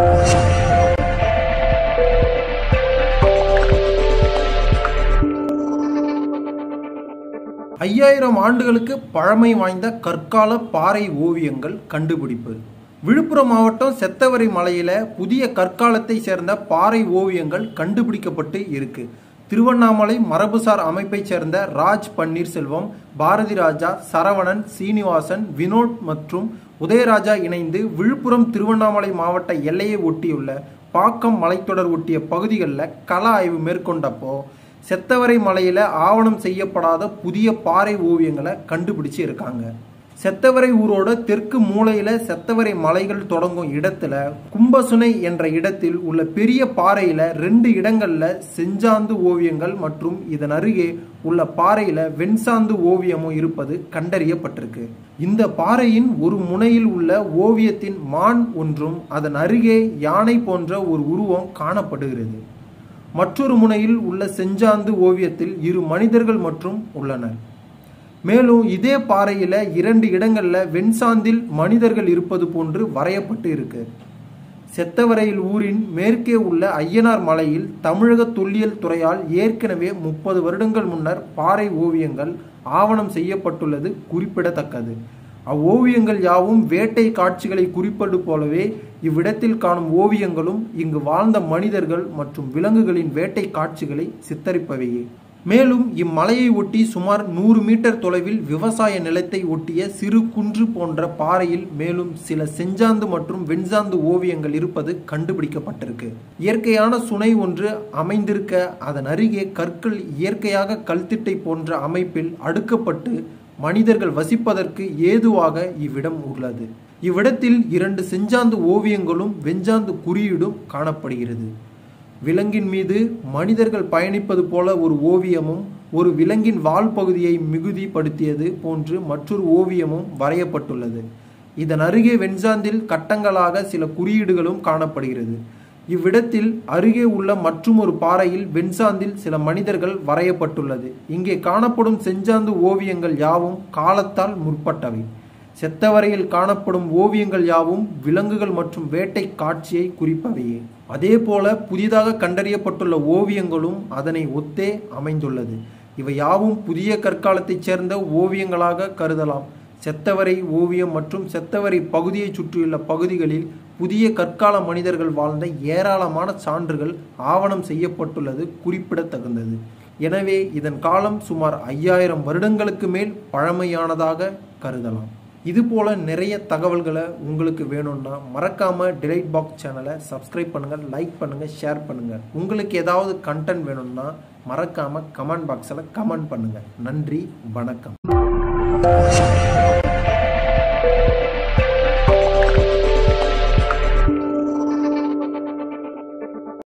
ஐயாயிரம் ஆண்டுகளுக்கு பழமை வாய்ந்த கற்கால பாறை ஓவியங்கள் கண்டுபிடிப்பு விழுப்புரம் மாவட்டம் செத்தவரை மலையில புதிய கற்காலத்தை சேர்ந்த பாறை ஓவியங்கள் கண்டுபிடிக்கப்பட்டு இருக்கு திருவண்ணாமலை மரபுசார் அமைப்பைச் சேர்ந்த ராஜ் பன்னீர்செல்வம் பாரதி ராஜா சரவணன் சீனிவாசன் வினோட் மற்றும் உதயராஜா இணைந்து விழுப்புரம் திருவண்ணாமலை மாவட்ட எல்லையை ஒட்டியுள்ள பாக்கம் மலைத்தொடர் ஒட்டிய பகுதிகளில் கள ஆய்வு மேற்கொண்டப்போ செத்தவரை மலையில ஆவணம் செய்யப்படாத புதிய பாறை ஓவியங்களை கண்டுபிடிச்சு இருக்காங்க செத்தவரை ஊரோட தெற்கு மூலையில செத்தவரை மலைகள் தொடங்கும் இடத்துல கும்பசுனை என்ற இடத்தில் உள்ள பெரிய பாறையில ரெண்டு இடங்கள்ல செஞ்சாந்து ஓவியங்கள் மற்றும் இதன் அருகே உள்ள பாறையில வெண்சாந்து ஓவியமும் இருப்பது கண்டறியப்பட்டிருக்கு இந்த பாறையின் ஒரு முனையில் உள்ள ஓவியத்தின் மான் ஒன்றும் அதன் அருகே யானை போன்ற ஒரு உருவம் காணப்படுகிறது மற்றொரு முனையில் உள்ள செஞ்சாந்து ஓவியத்தில் இரு மனிதர்கள் மற்றும் உள்ளனர் மேலும் இதே பாறையில இரண்டு இடங்கள்ல வெண்சாந்தில் மனிதர்கள் இருப்பது போன்று வரையப்பட்டு இருக்கு செத்தவரையில் ஊரின் மேற்கே உள்ள ஐயனார் மலையில் தமிழக தொல்லியல் துறையால் ஏற்கனவே முப்பது வருடங்கள் முன்னர் பாறை ஓவியங்கள் ஆவணம் செய்யப்பட்டுள்ளது குறிப்பிடத்தக்கது அவ்வோவியங்கள் யாவும் வேட்டை காட்சிகளை குறிப்பது போலவே இவ்விடத்தில் காணும் ஓவியங்களும் இங்கு வாழ்ந்த மனிதர்கள் மற்றும் விலங்குகளின் வேட்டை காட்சிகளை சித்தரிப்பவையே மேலும் இம்மலையை ஒட்டி சுமார் நூறு மீட்டர் தொலைவில் விவசாய நிலத்தை ஒட்டிய சிறு குன்று போன்ற பாறையில் மேலும் சில செஞ்சாந்து மற்றும் வெண்சாந்து ஓவியங்கள் இருப்பது கண்டுபிடிக்கப்பட்டிருக்கு இயற்கையான சுனை ஒன்று அமைந்திருக்க அதன் அருகே கற்கள் இயற்கையாக கல்திட்டை போன்ற அமைப்பில் அடுக்கப்பட்டு மனிதர்கள் வசிப்பதற்கு ஏதுவாக இவ்விடம் உள்ளது இவ்விடத்தில் இரண்டு செஞ்சாந்து ஓவியங்களும் வெஞ்சாந்து குறியீடும் காணப்படுகிறது விலங்கின் மீது மனிதர்கள் பயணிப்பது போல ஒரு ஓவியமும் ஒரு விலங்கின் வால் பகுதியை மிகுதிப்படுத்தியது போன்று மற்றொரு ஓவியமும் வரையப்பட்டுள்ளது இதன் அருகே வெண்சாந்தில் கட்டங்களாக சில குறியீடுகளும் காணப்படுகிறது இவ்விடத்தில் அருகே உள்ள மற்றும் ஒரு பாறையில் வெண்சாந்தில் சில மனிதர்கள் வரையப்பட்டுள்ளது இங்கே காணப்படும் செஞ்சாந்து ஓவியங்கள் யாவும் காலத்தால் முற்பட்டவை செத்தவரையில் காணப்படும் ஓவியங்கள் யாவும் விலங்குகள் மற்றும் வேட்டை காட்சியை குறிப்பவையே அதே போல புதிதாக கண்டறியப்பட்டுள்ள ஓவியங்களும் அதனை ஒத்தே அமைந்துள்ளது இவை யாவும் புதிய கற்காலத்தைச் சேர்ந்த ஓவியங்களாக கருதலாம் செத்தவரை ஓவியம் மற்றும் செத்தவரை பகுதியை சுற்றியுள்ள பகுதிகளில் புதிய கற்கால மனிதர்கள் வாழ்ந்த ஏராளமான சான்றுகள் ஆவணம் செய்யப்பட்டுள்ளது குறிப்பிடத்தகுந்தது எனவே இதன் காலம் சுமார் ஐயாயிரம் வருடங்களுக்கு மேல் பழமையானதாக கருதலாம் இது போல நிறைய தகவல்களை உங்களுக்கு வேணும்னா மறக்காம டிலைட் பாக்ஸ் சேனலை சப்ஸ்கிரைப் பண்ணுங்க லைக் பண்ணுங்க ஷேர் பண்ணுங்க உங்களுக்கு ஏதாவது கண்டென்ட் வேணும்னா மறக்காம கமெண்ட் பாக்ஸில் கமெண்ட் பண்ணுங்க நன்றி வணக்கம்